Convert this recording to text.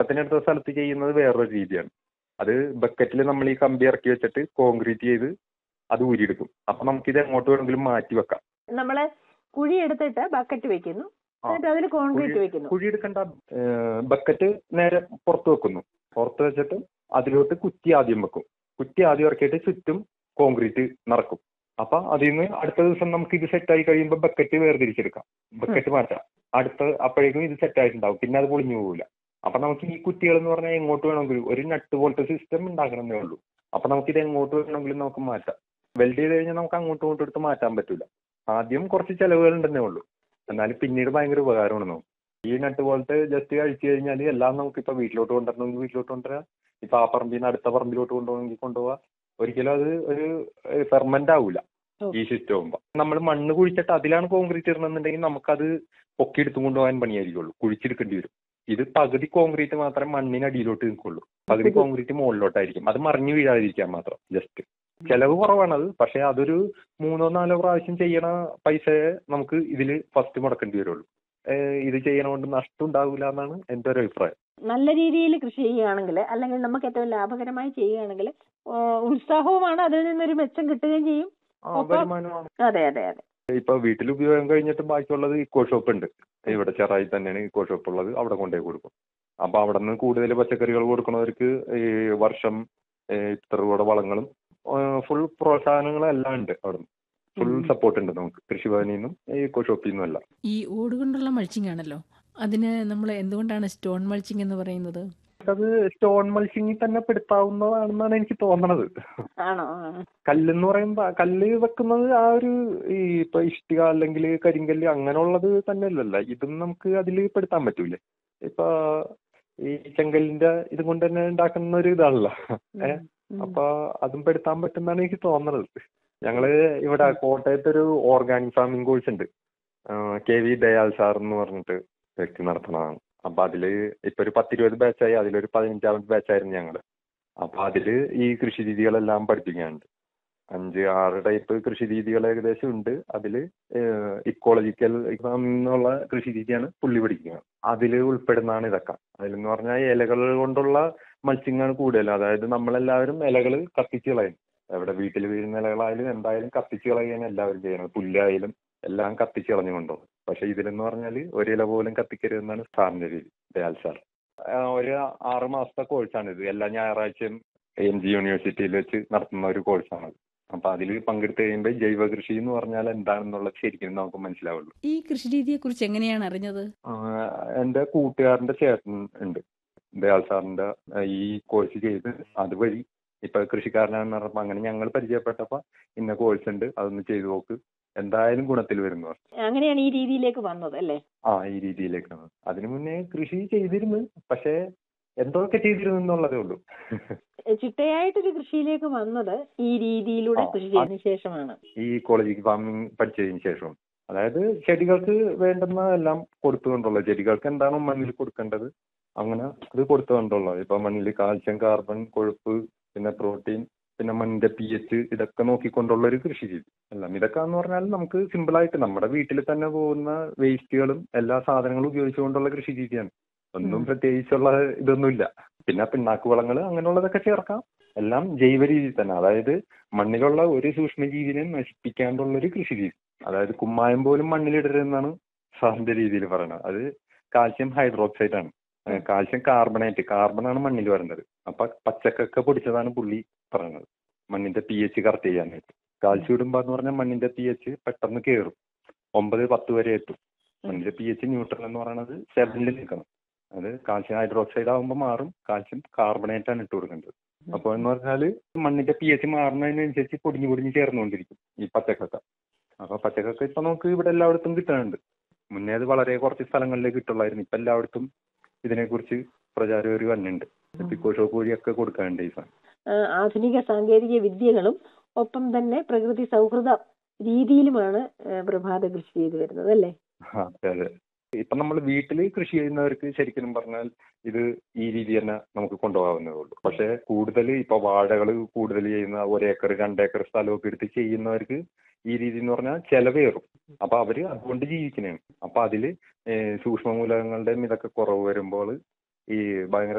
പാട്ടത്തിനെടുത്ത സ്ഥലത്ത് ചെയ്യുന്നത് വേറൊരു രീതിയാണ് അത് ബക്കറ്റിൽ നമ്മൾ ഈ കമ്പി ഇറക്കി വെച്ചിട്ട് കോൺക്രീറ്റ് ചെയ്ത് അത് ഊരിയെടുക്കും അപ്പം നമുക്കിത് എങ്ങോട്ട് വേണമെങ്കിലും മാറ്റി വെക്കാം നമ്മള് കുഴി എടുത്തിട്ട് ബക്കറ്റ് വെക്കുന്നു ആ. എന്നിട്ട് അതിൽ കോൺക്രീറ്റ് കുഴി- വെക്കുന്നു കുഴി എടുക്കേണ്ട ബക്കറ്റ് നേരെ പുറത്ത് വെക്കുന്നു പുറത്ത് വെച്ചിട്ട് അതിലോട്ട് കുറ്റി ആദ്യം വെക്കും കുറ്റി ആദ്യം ഇറക്കിയിട്ട് ചുറ്റും കോൺക്രീറ്റ് നിറക്കും അപ്പൊ അതിൽ നിന്ന് അടുത്ത ദിവസം നമുക്ക് ഇത് സെറ്റ് ആയി കഴിയുമ്പോൾ ബക്കറ്റ് വേർതിരിച്ചെടുക്കാം ബക്കറ്റ് മാറ്റാം അടുത്ത അപ്പോഴേക്കും ഇത് സെറ്റ് ആയിട്ടുണ്ടാവും പിന്നെ അത് പൊളിഞ്ഞു പോകില്ല അപ്പൊ നമുക്ക് ഈ കുറ്റികൾ എന്ന് പറഞ്ഞാൽ എങ്ങോട്ട് വേണമെങ്കിലും ഒരു നട്ട് പോലത്തെ സിസ്റ്റം ഉണ്ടാക്കണമെന്നേ ഉള്ളൂ അപ്പൊ നമുക്ക് ഇത് എങ്ങോട്ട് വേണമെങ്കിലും നമുക്ക് മാറ്റാം വെൽഡ് ചെയ്ത് കഴിഞ്ഞാൽ നമുക്ക് അങ്ങോട്ടും ഇങ്ങോട്ടും എടുത്ത് മാറ്റാൻ പറ്റില്ല ആദ്യം കുറച്ച് ചെലവുകൾ ഉണ്ടെന്നേ ഉള്ളൂ എന്നാലും പിന്നീട് ഭയങ്കര ഉപകാരമാണ് നമുക്ക് ഈ നട്ട് പോലത്തെ ജസ്റ്റ് കഴിച്ചു കഴിഞ്ഞാൽ എല്ലാം നമുക്ക് ഇപ്പൊ വീട്ടിലോട്ട് കൊണ്ടുവരണമെങ്കിൽ വീട്ടിലോട്ട് കൊണ്ടുവരാം ഇപ്പൊ ആ പറമ്പിൽ നിന്ന് അടുത്ത പറമ്പിലോട്ട് കൊണ്ടുപോകണമെങ്കിൽ കൊണ്ടുപോവാം ഒരിക്കലും അത് ഒരു ഫെർമെന്റ് ആവൂല ഓ. ഈ സിസ്റ്റം ആകുമ്പോ നമ്മൾ മണ്ണ് കുഴിച്ചിട്ട് അതിലാണ് കോൺക്രീറ്റ് ഇടണമെന്നുണ്ടെങ്കിൽ നമുക്കത് പൊക്കി എടുത്തും കൊണ്ടുപോകാൻ പണിയായിരിക്കുള്ളൂ കുഴിച്ചെടുക്കേണ്ടി വരും ഇത് പകുതി കോൺക്രീറ്റ് മാത്രമേ മണ്ണിനടിയിലോട്ട് നിൽക്കുള്ളൂ പകുതി കോൺക്രീറ്റ് മുകളിലോട്ടായിരിക്കും അത് മറിഞ്ഞു വീഴാതിരിക്കാൻ മാത്രം ജസ്റ്റ് ചെലവ് കുറവാണത് പക്ഷെ അതൊരു മൂന്നോ നാലോ പ്രാവശ്യം ചെയ്യണ പൈസയെ നമുക്ക് ഇതിൽ ഫസ്റ്റ് മുടക്കേണ്ടി വരുള്ളൂ ഏഹ് ഇത് ചെയ്യണ കൊണ്ട് നഷ്ടം ഉണ്ടാവില്ല എന്നാണ് എൻ്റെ ഒരു അഭിപ്രായം നല്ല രീതിയിൽ കൃഷി ചെയ്യുകയാണെങ്കിൽ അല്ലെങ്കിൽ നമുക്ക് ഏറ്റവും ലാഭകരമായി ചെയ്യുകയാണെങ്കിൽ ഉത്സാഹവുമാണ് അതിൽ നിന്നൊരു മെച്ചം കിട്ടുകയും ചെയ്യും ആ അപ്പൊ- വരുമാനമാണ് അതെ അതെ അതെ ഇപ്പൊ വീട്ടിൽ ഉപയോഗം കഴിഞ്ഞിട്ട് ബാക്കിയുള്ളത് ഇക്കോ ഷോപ്പ് ഉണ്ട് ഇവിടെ ചെറായി തന്നെയാണ് ഇക്കോ ഷോപ്പ് ഉള്ളത് അവിടെ കൊണ്ടുപോയി കൊടുക്കും അപ്പൊ അവിടെ നിന്ന് കൂടുതൽ പച്ചക്കറികൾ കൊടുക്കുന്നവർക്ക് ഈ വർഷം ഏ, ഇത്ര രൂപയുടെ വളങ്ങളും ഫുൾ പ്രോത്സാഹനങ്ങളും എല്ലാം ഉണ്ട് അവിടെ ഫുൾ ഉം. സപ്പോർട്ട് ഉണ്ട് നമുക്ക് കൃഷിഭവനിൽ നിന്നും ഇക്കോ ഷോപ്പിൽ നിന്നും എല്ലാം ഈ ഓട് കൊണ്ടുള്ള മൾച്ചിങ് ആണല്ലോ അതിന് നമ്മൾ എന്തുകൊണ്ടാണ് സ്റ്റോൺ മൾച്ചിങ് എന്ന് പറയുന്നത് അത് സ്റ്റോൺ മൾച്ചിങ്ങിൽ തന്നെ പെടുത്താവുന്നതാണെന്നാണ് എനിക്ക് തോന്നണത് ആണോ ആ. കല്ലെന്ന് പറയുമ്പോ കല്ല് വെക്കുന്നത് ആ ഒരു ഈ ഇപ്പൊ ഇഷ്ടിക അല്ലെങ്കിൽ കരിങ്കല്ല് അങ്ങനെയുള്ളത് തന്നെ അല്ലല്ല ഇതും നമുക്ക് അതിൽ പെടുത്താൻ പറ്റൂലേ ഇപ്പൊ ഈ ചെങ്കല്ലിന്റെ ഇത് കൊണ്ട് തന്നെ ഉണ്ടാക്കുന്ന ഒരു ഇതാണല്ലോ ഏ ഉം. അപ്പൊ അതും പെടുത്താൻ പറ്റുന്നതാണ് എനിക്ക് തോന്നണത് ഞങ്ങള് ഇവിടെ കോട്ടയത്ത് ഒരു ഓർഗാനിക് ഫാമിംഗ് കോഴ്സ് ഉണ്ട് കെ വി ദയാൽ സാർ എന്ന് പറഞ്ഞിട്ട് വ്യക്തി നടത്തണതാണ് അപ്പൊ അതില് ഇപ്പൊ ഒരു പത്തിരുപത് ബാച്ചായി അതിലൊരു പതിനഞ്ചാമത്തെ ബാച്ചായിരുന്നു ഞങ്ങള് അപ്പൊ അതില് ഈ കൃഷി രീതികളെല്ലാം പഠിപ്പിക്കാനുണ്ട് അഞ്ച് ആറ് ടൈപ്പ് കൃഷി രീതികൾ ഏകദേശം ഉണ്ട് അതില് ഇക്കോളജിക്കൽ എന്നുള്ള കൃഷി രീതിയാണ് പുള്ളി പഠിക്കുന്നത് അതിൽ ഉൾപ്പെടുന്നതാണ് ഇതൊക്കെ അതിലെന്ന് പറഞ്ഞാൽ ഇലകൾ കൊണ്ടുള്ള മത്സ്യങ്ങളാണ് കൂടുതൽ അതായത് നമ്മളെല്ലാവരും ഇലകൾ കത്തിച്ച് കളയും എവിടെ വീട്ടിൽ വീഴുന്ന ഇലകളായാലും എന്തായാലും കത്തിച്ച് കളയാണ് എല്ലാവരും ചെയ്യുന്നത് പുല്ലായാലും എല്ലാം കത്തിച്ച് കളഞ്ഞു കൊണ്ടുപോകും പക്ഷെ ഇതിലെന്ന് പറഞ്ഞാൽ ഒരില പോലും കത്തിക്കരുതെന്നാണ് സാറിന്റെ രീതി ദയാൽ സാർ ആ, ഒരു ആറ് മാസത്തെ കോഴ്സാണ് ഇത് എല്ലാ ഞായറാഴ്ചയും എം ജി യൂണിവേഴ്സിറ്റിയിൽ വെച്ച് നടത്തുന്ന ഒരു കോഴ്സാണത് അപ്പൊ അതിൽ പങ്കെടുത്ത് കഴിയുമ്പോൾ ജൈവ കൃഷി എന്ന് പറഞ്ഞാൽ എന്താണെന്നുള്ളത് ശരിക്കും നമുക്ക് മനസ്സിലാവുള്ളൂ ഈ കൃഷി രീതിയെ കുറിച്ച് എങ്ങനെയാണ് അറിഞ്ഞത് ആ, എൻ്റെ കൂട്ടുകാരന്റെ ചേട്ടൻ ഉണ്ട് ദയാൽ സാറിന്റെ ആ, ഈ കോഴ്സ് ചെയ്ത് അതുവഴി ഇപ്പൊ കൃഷിക്കാരനാണെന്ന് പറഞ്ഞപ്പോ അങ്ങനെ ഞങ്ങൾ പരിചയപ്പെട്ടപ്പോ ഇന്ന കോഴ്സ് ഉണ്ട് അതൊന്ന് ചെയ്തു നോക്ക് എന്തായാലും ഗുണത്തിൽ വരുന്നു പറഞ്ഞു. അങ്ങനെയാണ് ഈ രീതിയിലേക്ക് വന്നത് അല്ലേ ആ ഈ രീതിയിലേക്കാണ് അതിനു മുന്നേ കൃഷി ചെയ്തിരുന്നു പക്ഷേ എന്തൊക്കെ ചെയ്തിരുന്നു എന്നുള്ളതേ ഉള്ളൂ ചിട്ടയായിട്ടൊരു കൃഷിയിലേക്ക് വന്നത് ഈ രീതിയിലൂടെ ആ, കൃഷി ചെയ്തതിനു ശേഷമാണ് ഈ കോളേജിൽ ഫാമിംഗ് പഠിച്ചതിന് ശേഷം അതായത് ചെടികൾക്ക് വേണ്ടുന്ന എല്ലാം കൊടുത്തുകൊണ്ടുള്ള ചെടികൾക്ക് എന്താണോ മണ്ണിൽ കൊടുക്കേണ്ടത് അങ്ങനെ അത് കൊടുത്തുകൊണ്ടുള്ളത് ഇപ്പൊ മണ്ണിൽ കാൽസ്യം കാർബൺ കൊഴുപ്പ് പിന്നെ പ്രോട്ടീൻ പിന്നെ മണ്ണിന്റെ പി എച്ച് ഇതൊക്കെ നോക്കിക്കൊണ്ടുള്ള ഒരു കൃഷി രീതി എല്ലാം ഇതൊക്കെ എന്ന് പറഞ്ഞാൽ നമുക്ക് സിമ്പിൾ ആയിട്ട് നമ്മുടെ വീട്ടിൽ തന്നെ പോകുന്ന വേസ്റ്റുകളും എല്ലാ സാധനങ്ങളും ഉപയോഗിച്ചുകൊണ്ടുള്ള കൃഷി രീതിയാണ് ഒന്നും ഉം. പ്രത്യേകിച്ചുള്ള ഇതൊന്നുമില്ല പിന്നെ പിണ്ണാക്ക് വളങ്ങൾ അങ്ങനെയുള്ളതൊക്കെ ചേർക്കാം എല്ലാം ജൈവ രീതിയിൽ തന്നെ അതായത് മണ്ണിലുള്ള ഒരു സൂക്ഷ്മജീവിനെ നശിപ്പിക്കാണ്ടുള്ള ഒരു കൃഷി രീതി അതായത് കുമ്മായം പോലും മണ്ണിലിടരുതെന്നാണ് സാറിന്റെ രീതിയിൽ പറയുന്നത് അത് കാൽസ്യം ഹൈഡ്രോക്സൈഡ് ആണ് ഏഹ് കാൽസ്യം കാർബണേറ്റ് കാർബണാണ് മണ്ണിൽ വരുന്നത് അപ്പൊ പച്ചക്കൊക്കെ പൊടിച്ചതാണ് പുള്ളി പറയുന്നത് മണ്ണിന്റെ പി എച്ച് കറക്റ്റ് ചെയ്യാനായിട്ട് കാൽസ്യം ഇടുമ്പോ എന്ന് പറഞ്ഞാൽ മണ്ണിന്റെ പി എച്ച് പെട്ടെന്ന് കയറും ഒമ്പത് പത്ത് വരെ എത്തും മണ്ണിന്റെ പി എച്ച് ന്യൂട്രൽ എന്ന് പറയുന്നത് സെവനിൽ നിൽക്കണം അത് കാൽസ്യം ഹൈഡ്രോക്സൈഡ് ആകുമ്പോൾ മാറും കാൽസ്യം കാർബണേറ്റ് ആണ് ഇട്ട് കൊടുക്കേണ്ടത് അപ്പോൾ എന്ന് പറഞ്ഞാൽ മണ്ണിന്റെ പി എച്ച് മാറുന്നതിനനുസരിച്ച് പൊടിഞ്ഞു പൊടിഞ്ഞ് ചേർന്നുകൊണ്ടിരിക്കും ഈ പച്ചക്കൊക്കെ അപ്പൊ പച്ചക്കൊക്കെ ഇപ്പൊ നമുക്ക് ഇവിടെ എല്ലായിടത്തും കിട്ടാനുണ്ട് മുന്നേ അത് വളരെ കുറച്ച് സ്ഥലങ്ങളിലേ കിട്ടുള്ളായിരുന്നു ഇപ്പൊ എല്ലായിടത്തും ഇതിനെക്കുറിച്ച് പ്രചാരം ഒരു വന്നുണ്ട് പിക്കോ ഷോപ്പ് വഴിയൊക്കെ കൊടുക്കാനുണ്ട് ഈ സാധനം ആ, ആധുനിക സാങ്കേതിക വിദ്യകളും ഒപ്പം തന്നെ പ്രകൃതി സൗഹൃദ രീതിയിലുമാണ് ആ, പ്രഭാത കൃഷി ചെയ്തു വരുന്നത് അല്ലേ ആ, അതെ അതെ ഇപ്പൊ നമ്മൾ വീട്ടിൽ കൃഷി ചെയ്യുന്നവർക്ക് ശരിക്കും പറഞ്ഞാൽ ഇത് ഈ രീതി തന്നെ നമുക്ക് കൊണ്ടുപോകാവുന്നതേ ഉള്ളൂ പക്ഷെ കൂടുതൽ ഇപ്പൊ വാഴകൾ കൂടുതൽ ചെയ്യുന്ന ഒരേക്കർ രണ്ടേക്കർ സ്ഥലമൊക്കെ എടുത്ത് ചെയ്യുന്നവർക്ക് ഈ രീതി എന്ന് പറഞ്ഞാൽ ചെലവേറും അപ്പൊ അവര് അതുകൊണ്ട് ജീവിക്കണേണ് അപ്പൊ അതില് ഏഹ് സൂക്ഷ്മ മൂലകങ്ങളുടെയും ഇതൊക്കെ കുറവ് വരുമ്പോൾ ഈ ഭയങ്കര